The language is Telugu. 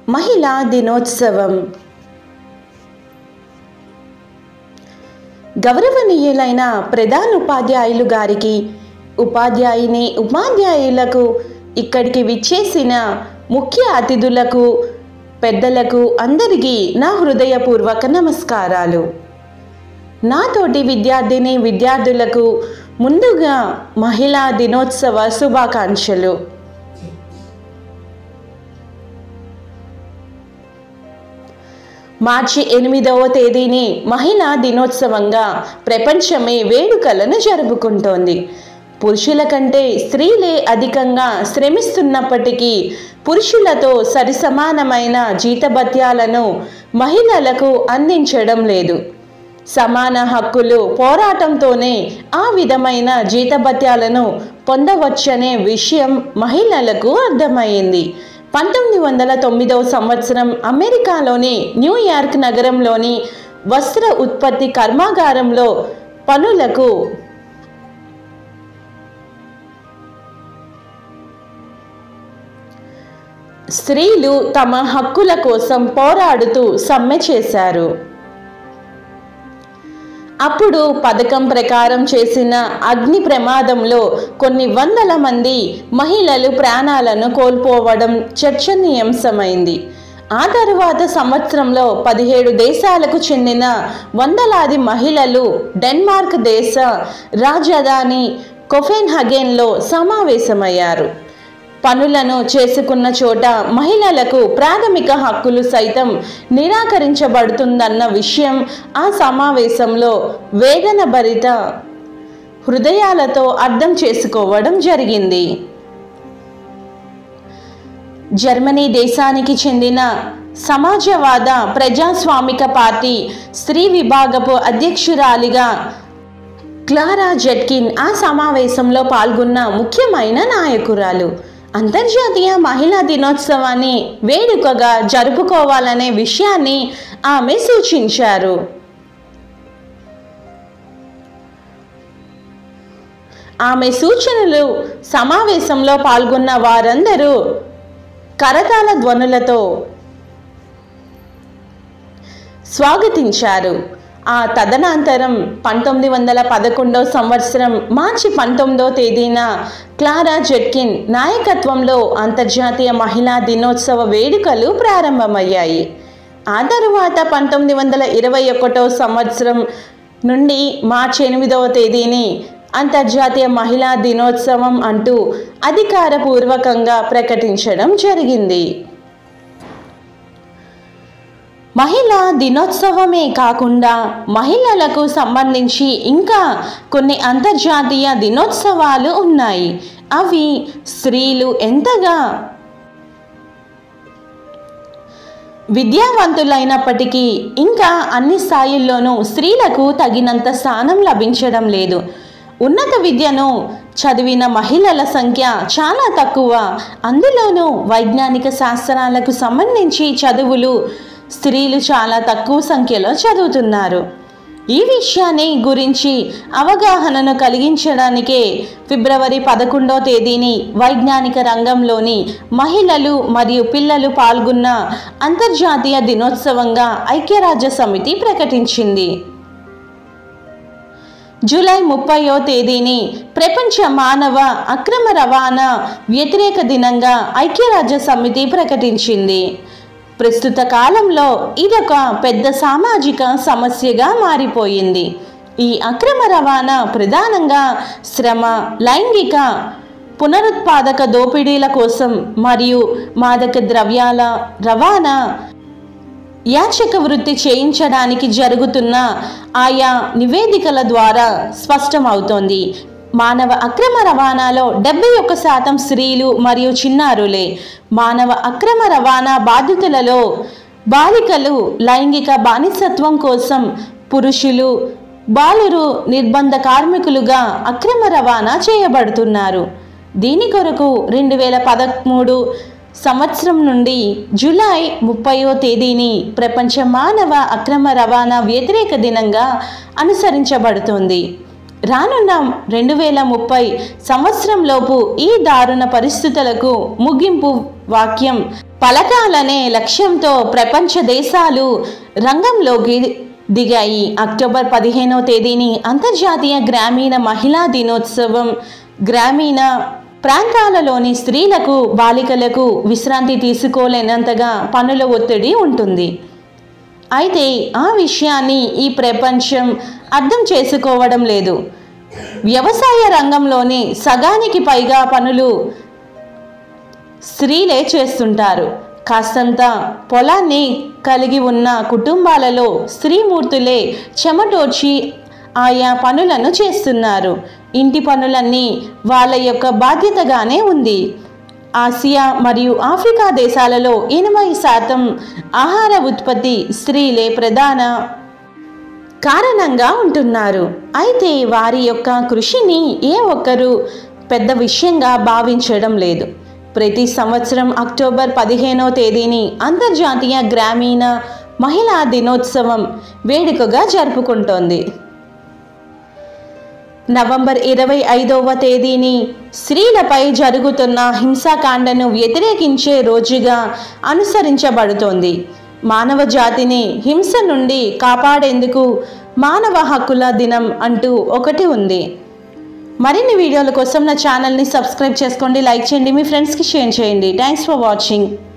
మహిళా దినోత్సవం గౌరవనీయులైన ప్రధాన ఉపాధ్యాయులు గారికి ఉపాధ్యాయుని ఉపాధ్యాయులకు ఇక్కడికి విచ్చేసిన ముఖ్య అతిథులకు పెద్దలకు అందరికీ నా హృదయపూర్వక నమస్కారాలు నాతోటి విద్యార్థిని విద్యార్థులకు ముందుగా మహిళా దినోత్సవ శుభాకాంక్షలు మార్చి ఎనిమిదవ తేదీని మహిళా దినోత్సవంగా ప్రపంచమే వేడుకలను జరుపుకుంటోంది పురుషుల కంటే స్త్రీలే అధికంగా శ్రమిస్తున్నప్పటికీ పురుషులతో సరిసమానమైన జీతభత్యాలను మహిళలకు అందించడం లేదు సమాన హక్కులు పోరాటంతోనే ఆ విధమైన జీతభత్యాలను పొందవచ్చనే విషయం మహిళలకు అర్థమైంది పంతొమ్మిది వందల తొమ్మిదవ సంవత్సరం అమెరికాలోని న్యూయార్క్ నగరంలోని వస్త్ర ఉత్పత్తి కర్మాగారంలో పనులకు స్త్రీలు తమ హక్కుల కోసం పోరాడుతూ సమ్మె చేశారు అప్పుడు పథకం ప్రకారం చేసిన అగ్ని ప్రమాదంలో కొన్ని వందల మంది మహిళలు ప్రాణాలను కోల్పోవడం చర్చనీయాంశమైంది ఆ తరువాత సంవత్సరంలో పదిహేడు దేశాలకు చెందిన వందలాది మహిళలు డెన్మార్క్ దేశ రాజధాని కొఫెన్హగెన్లో సమావేశమయ్యారు పనులను చేసుకున్న చోట మహిళలకు ప్రాథమిక హక్కులు సైతం నిరాకరించబడుతుందన్న విషయం ఆ సమావేశంలో వేదన భరిత హృదయాలతో అర్థం చేసుకోవడం జరిగింది జర్మనీ దేశానికి చెందిన సమాజవాద ప్రజాస్వామిక పార్టీ స్త్రీ విభాగపు అధ్యక్షురాలిగా క్లారా జెట్కిన్ ఆ సమావేశంలో పాల్గొన్న ముఖ్యమైన నాయకురాలు అంతర్జాతీయ మహిళా దినోత్సవాన్ని వేడుకగా జరుపుకోవాలనే విషయాన్ని ఆమె సూచించారు ఆమె సూచనలు సమావేశంలో పాల్గొన్న వారందరూ కరతాళ ధ్వనులతో స్వాగతించారు ఆ తదనంతరం పంతొమ్మిది వందల పదకొండవ సంవత్సరం మార్చి పంతొమ్మిదవ తేదీన క్లారా జెట్కిన్ నాయకత్వంలో అంతర్జాతీయ మహిళా దినోత్సవ వేడుకలు ప్రారంభమయ్యాయి ఆ తరువాత పంతొమ్మిది వందల ఇరవై ఒకటవ సంవత్సరం నుండి మార్చి ఎనిమిదవ తేదీని అంతర్జాతీయ మహిళా దినోత్సవం అంటూ అధికారపూర్వకంగా ప్రకటించడం జరిగింది మహిళా దినోత్సవమే కాకుండా మహిళలకు సంబంధించి ఇంకా కొన్ని అంతర్జాతీయ దినోత్సవాలు ఉన్నాయి అవి స్త్రీలు ఎంతగా విద్యావంతులైనప్పటికీ ఇంకా అన్ని స్థాయిల్లోనూ స్త్రీలకు తగినంత స్థానం లభించడం లేదు ఉన్నత విద్యను చదివిన మహిళల సంఖ్య చాలా తక్కువ అందులోనూ వైజ్ఞానిక శాస్త్రాలకు సంబంధించి చదువులు స్త్రీలు చాలా తక్కువ సంఖ్యలో చదువుతున్నారు ఈ విషయాన్ని గురించి అవగాహనను కలిగించడానికే ఫిబ్రవరి పదకొండో తేదీని వైజ్ఞానిక రంగంలోని మహిళలు మరియు పిల్లలు పాల్గొన్న అంతర్జాతీయ దినోత్సవంగా ఐక్యరాజ్య సమితి ప్రకటించింది జూలై ముప్పయో తేదీని ప్రపంచ మానవ అక్రమ రవాణా వ్యతిరేక దినంగా ఐక్యరాజ్య సమితి ప్రకటించింది ప్రస్తుత కాలంలో ఇదొక పెద్ద సామాజిక సమస్యగా మారిపోయింది ఈ అక్రమ రవాణా ప్రధానంగా శ్రమ లైంగిక పునరుత్పాదక దోపిడీల కోసం మరియు మాదక ద్రవ్యాల రవాణా యాచక వృత్తి చేయించడానికి జరుగుతున్న ఆయా నివేదికల ద్వారా స్పష్టమవుతోంది మానవ అక్రమ రవాణాలో డెబ్బై ఒక్క శాతం స్త్రీలు మరియు చిన్నారులే మానవ అక్రమ రవాణా బాధితులలో బాలికలు లైంగిక బానిసత్వం కోసం పురుషులు బాలురు నిర్బంధ కార్మికులుగా అక్రమ రవాణా చేయబడుతున్నారు దీని కొరకు రెండు వేల పదమూడు సంవత్సరం నుండి జూలై ముప్పయో తేదీని ప్రపంచ మానవ అక్రమ రవాణా వ్యతిరేక దినంగా అనుసరించబడుతుంది రానున్న రెండు వేల ముప్పై సంవత్సరంలోపు ఈ దారుణ పరిస్థితులకు ముగింపు వాక్యం పలకాలనే లక్ష్యంతో ప్రపంచ దేశాలు రంగంలోకి దిగాయి అక్టోబర్ పదిహేనవ తేదీని అంతర్జాతీయ గ్రామీణ మహిళా దినోత్సవం గ్రామీణ ప్రాంతాలలోని స్త్రీలకు బాలికలకు విశ్రాంతి తీసుకోలేనంతగా పనుల ఒత్తిడి ఉంటుంది అయితే ఆ విషయాన్ని ఈ ప్రపంచం అర్థం చేసుకోవడం లేదు వ్యవసాయ రంగంలోని సగానికి పైగా పనులు స్త్రీలే చేస్తుంటారు కాస్తంత పొలాన్ని కలిగి ఉన్న కుటుంబాలలో స్త్రీమూర్తులే చెమటోడ్చి ఆయా పనులను చేస్తున్నారు ఇంటి పనులన్నీ వాళ్ళ యొక్క బాధ్యతగానే ఉంది ఆసియా మరియు ఆఫ్రికా దేశాలలో ఎనభై శాతం ఆహార ఉత్పత్తి స్త్రీలే ప్రధాన కారణంగా ఉంటున్నారు అయితే వారి యొక్క కృషిని ఏ ఒక్కరూ పెద్ద విషయంగా భావించడం లేదు ప్రతి సంవత్సరం అక్టోబర్ పదిహేనో తేదీని అంతర్జాతీయ గ్రామీణ మహిళా దినోత్సవం వేడుకగా జరుపుకుంటోంది నవంబర్ ఇరవై ఐదవ తేదీని స్త్రీలపై జరుగుతున్న హింసాకాండను వ్యతిరేకించే రోజుగా అనుసరించబడుతోంది మానవ జాతిని హింస నుండి కాపాడేందుకు మానవ హక్కుల దినం అంటూ ఒకటి ఉంది మరిన్ని వీడియోల కోసం నా ఛానల్ని సబ్స్క్రైబ్ చేసుకోండి లైక్ చేయండి మీ ఫ్రెండ్స్కి షేర్ చేయండి థ్యాంక్స్ ఫర్ వాచింగ్